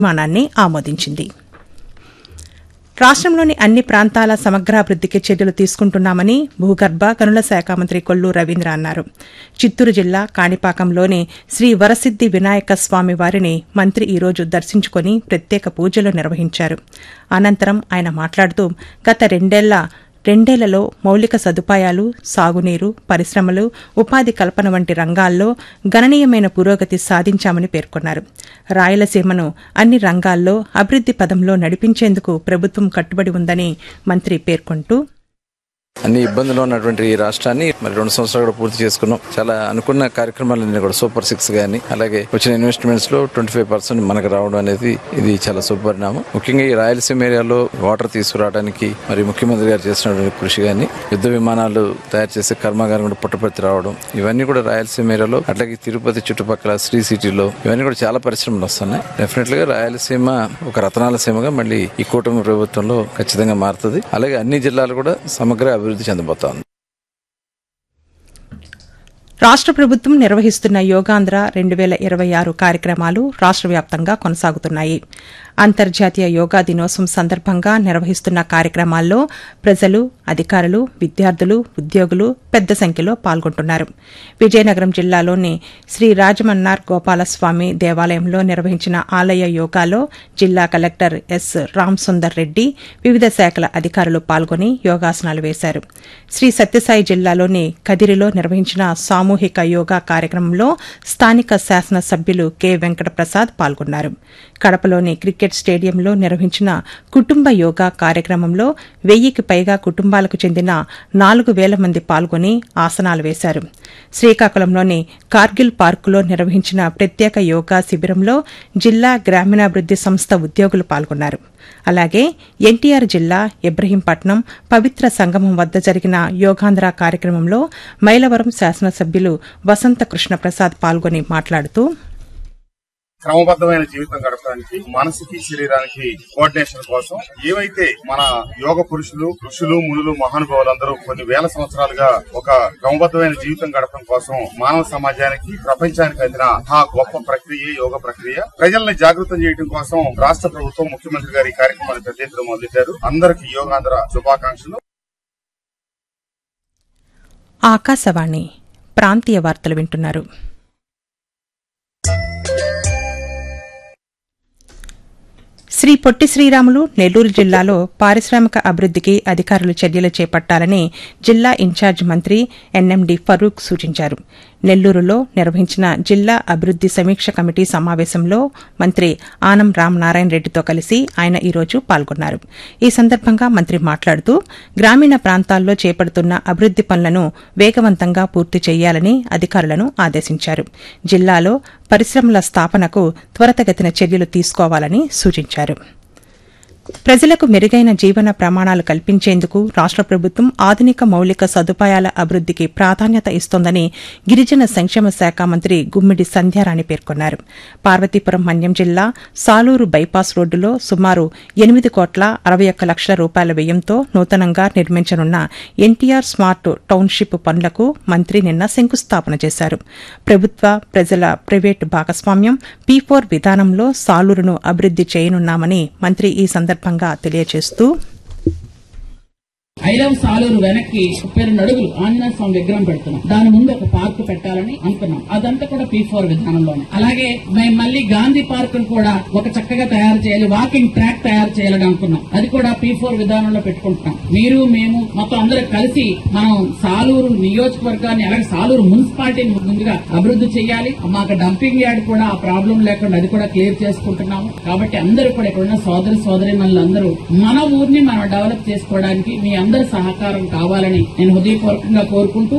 తీర్మానాన్ని ఆమోదించింది రాష్ట్రంలోని అన్ని ప్రాంతాల సమగ్రాభివృద్దికి చర్యలు తీసుకుంటున్నామని భూగర్భ గనుల శాఖ మంత్రి కొల్లు రవీంద్ర అన్నారు చిత్తూరు జిల్లా కాణిపాకంలోని శ్రీ వరసిద్ది వినాయక స్వామి వారిని మంత్రి ఈరోజు దర్శించుకుని ప్రత్యేక పూజలు నిర్వహించారు అనంతరం ఆయన మాట్లాడుతూ గత రెండేళ్ల రెండేళ్లలో మౌలిక సదుపాయాలు సాగునీరు పరిశ్రమలు ఉపాధి కల్పన వంటి రంగాల్లో గణనీయమైన పురోగతి సాధించామని పేర్కొన్నారు రాయలసీమను అన్ని రంగాల్లో అభివృద్ది పదంలో నడిపించేందుకు ప్రభుత్వం కట్టుబడి ఉందని మంత్రి పేర్కొంటూ అన్ని ఇబ్బందులు ఉన్నటువంటి ఈ రాష్ట్రాన్ని మరి రెండు సంవత్సరాలు కూడా పూర్తి చేసుకున్నాం చాలా అనుకున్న కార్యక్రమాలన్నీ కూడా సూపర్ సిక్స్ గానీ అలాగే వచ్చిన ఇన్వెస్ట్మెంట్స్ లో ట్వంటీ ఫైవ్ పర్సెంట్ మనకు రావడం అనేది ఇది చాలా శుభపరిణామం ముఖ్యంగా ఈ రాయలసీమ ఏరియాలో వాటర్ తీసుకురావడానికి మరి ముఖ్యమంత్రి గారు చేసినటువంటి కృషి గానీ యుద్ధ విమానాలు తయారు చేసే కర్మాగారం కూడా పుట్టపర్తి రావడం ఇవన్నీ కూడా రాయలసీమ ఏరియాలో అట్లాగే తిరుపతి చుట్టుపక్కల శ్రీ సిటీలో ఇవన్నీ కూడా చాలా పరిశ్రమలు వస్తున్నాయి డెఫినెట్ గా రాయలసీమ ఒక రతనాల సీమగా మళ్ళీ ఈ కూటమి ప్రభుత్వంలో ఖచ్చితంగా మారుతుంది అలాగే అన్ని జిల్లాలు కూడా సమగ్ర అభివృద్ధి చెందబోతోంది రాష్ట్ర ప్రభుత్వం నిర్వహిస్తున్న యోగాంధ్ర రెండు వేల ఇరవై ఆరు కార్యక్రమాలు రాష్ట్ర వ్యాప్తంగా కొనసాగుతున్నాయి అంతర్జాతీయ యోగా దినోత్సవం సందర్భంగా నిర్వహిస్తున్న కార్యక్రమాల్లో ప్రజలు అధికారులు విద్యార్థులు ఉద్యోగులు పెద్ద సంఖ్యలో పాల్గొంటున్నారు విజయనగరం జిల్లాలోని శ్రీ రాజమన్నార్ గోపాలస్వామి దేవాలయంలో నిర్వహించిన ఆలయ యోగాలో జిల్లా కలెక్టర్ ఎస్ రామ్ సుందర్ రెడ్డి వివిధ శాఖల అధికారులు పాల్గొని యోగాసనాలు వేశారు శ్రీ సత్యసాయి జిల్లాలోని కదిరిలో నిర్వహించిన సామూహిక యోగా కార్యక్రమంలో స్థానిక శాసనసభ్యులు కె వెంకటప్రసాద్ పాల్గొన్నారు కడపలోని క్రికెట్ స్టేడియంలో నిర్వహించిన కుటుంబ యోగా కార్యక్రమంలో వెయ్యికి పైగా కుటుంబాలకు చెందిన నాలుగు వేల మంది పాల్గొని ఆసనాలు వేశారు శ్రీకాకుళంలోని కార్గిల్ పార్కులో నిర్వహించిన ప్రత్యేక యోగా శిబిరంలో జిల్లా గ్రామీణాభివృద్ది సంస్థ ఉద్యోగులు పాల్గొన్నారు అలాగే ఎన్టీఆర్ జిల్లా ఇబ్రహీంపట్నం పవిత్ర సంగమం వద్ద జరిగిన యోగాంధ్ర కార్యక్రమంలో మైలవరం శాసనసభ్యులు వసంత కృష్ణప్రసాద్ పాల్గొని మాట్లాడుతూ క్రమబద్ధమైన జీవితం గడపడానికి మనసుకి శరీరానికి కోఆర్డినేషన్ కోసం ఏవైతే మన యోగ పురుషులు ఋషులు మునులు మహానుభావులందరూ కొన్ని వేల సంవత్సరాలుగా ఒక క్రమబద్ధమైన జీవితం గడపడం కోసం మానవ సమాజానికి ప్రపంచానికి అందిన ఆ గొప్ప ప్రక్రియ యోగ ప్రక్రియ ప్రజల్ని జాగృతం చేయడం కోసం రాష్ట్ర ప్రభుత్వం ముఖ్యమంత్రి గారి ఈ కార్యక్రమాన్ని పెద్ద ఎత్తున మొదలెట్టారు అందరికీ యోగాంధ్ర శుభాకాంక్షలు ఆకాశవాణి ప్రాంతీయ వార్తలు వింటున్నారు శ్రీ పొట్టి శ్రీరాములు నెల్లూరు జిల్లాలో పారిశ్రామిక అభివృద్దికి అధికారులు చర్యలు చేపట్టాలని జిల్లా ఇన్ఛార్జ్ మంత్రి ఎన్ఎండి ఫరూక్ సూచించారు నెల్లూరులో నిర్వహించిన జిల్లా అభివృద్ది సమీక్ష కమిటీ సమావేశంలో మంత్రి ఆనం రామనారాయణ రెడ్డితో కలిసి ఆయన ఈరోజు పాల్గొన్నారు ఈ సందర్భంగా మంత్రి మాట్లాడుతూ గ్రామీణ ప్రాంతాల్లో చేపడుతున్న అభివృద్ది పనులను వేగవంతంగా పూర్తి చేయాలని అధికారులను ఆదేశించారు జిల్లాలో పరిశ్రమల స్థాపనకు త్వరతగతిన చర్యలు తీసుకోవాలని సూచించారు ప్రజలకు మెరుగైన జీవన ప్రమాణాలు కల్పించేందుకు రాష్ట ప్రభుత్వం ఆధునిక మౌలిక సదుపాయాల అభివృద్దికి ప్రాధాన్యత ఇస్తోందని గిరిజన సంక్షేమ శాఖ మంత్రి గుమ్మిడి సంధ్యారాణి పేర్కొన్నారు పార్వతీపురం మన్యం జిల్లా సాలూరు బైపాస్ రోడ్డులో సుమారు ఎనిమిది కోట్ల అరవై ఒక్క లక్షల రూపాయల వ్యయంతో నూతనంగా నిర్మించనున్న ఎన్టీఆర్ స్మార్ట్ టౌన్షిప్ పనులకు మంత్రి నిన్న శంకుస్థాపన చేశారు ప్రభుత్వ ప్రజల ప్రైవేటు భాగస్వామ్యం పీ ఫోర్ విధానంలో సాలూరును అభివృద్ది చేయనున్నామని మంత్రి ఈ సందర్భంగా తెలియజేస్తూ ఐలవ్ సాలూరు వెనక్కి ముప్పై రెండు అడుగులు ఆంజనేయ స్వామి విగ్రహం పెడుతున్నాం దాని ముందు ఒక పార్క్ పెట్టాలని అనుకున్నాం అదంతా కూడా పీ ఫోర్ విధానంలోనే అలాగే మేము మళ్ళీ గాంధీ పార్క్ కూడా ఒక చక్కగా తయారు చేయాలి వాకింగ్ ట్రాక్ తయారు చేయాలని అనుకున్నాం అది కూడా పీ ఫోర్ విధానంలో పెట్టుకుంటున్నాం మీరు మేము మొత్తం అందరూ కలిసి మనం సాలూరు నియోజకవర్గాన్ని అలాగే సాలూరు మున్సిపాలిటీని ముందుగా అభివృద్ధి చేయాలి మాకు డంపింగ్ యార్డ్ కూడా ఆ ప్రాబ్లం లేకుండా అది కూడా క్లియర్ చేసుకుంటున్నాము కాబట్టి అందరూ కూడా ఇక్కడ ఉన్న సోదరి సోదరి అందరూ మన ఊరిని మనం డెవలప్ చేసుకోవడానికి మీ అందరి సహకారం కావాలని నేను హృదయపూర్వకంగా కోరుకుంటూ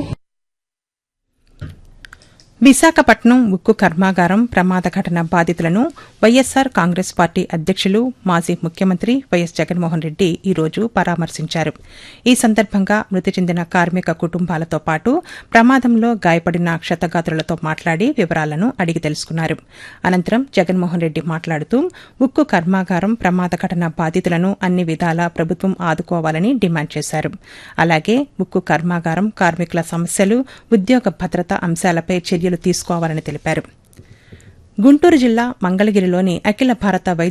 విశాఖపట్నం ఉక్కు కర్మాగారం ప్రమాద ఘటన బాధితులను వైఎస్సార్ కాంగ్రెస్ పార్టీ అధ్యక్షులు మాజీ ముఖ్యమంత్రి వైఎస్ జగన్మోహన్ రెడ్డి ఈ రోజు పరామర్శించారు ఈ సందర్భంగా మృతి చెందిన కార్మిక కుటుంబాలతో పాటు ప్రమాదంలో గాయపడిన క్షతగాత్రులతో మాట్లాడి వివరాలను అడిగి తెలుసుకున్నారు అనంతరం జగన్మోహన్ రెడ్డి మాట్లాడుతూ ఉక్కు కర్మాగారం ప్రమాద ఘటన బాధితులను అన్ని విధాలా ప్రభుత్వం ఆదుకోవాలని డిమాండ్ చేశారు అలాగే ఉక్కు కర్మాగారం కార్మికుల సమస్యలు ఉద్యోగ భద్రత అంశాలపై చర్యలు తీసుకోవాలని తెలిపారు గుంటూరు జిల్లా మంగళగిరిలోని అఖిల భారత వైద్య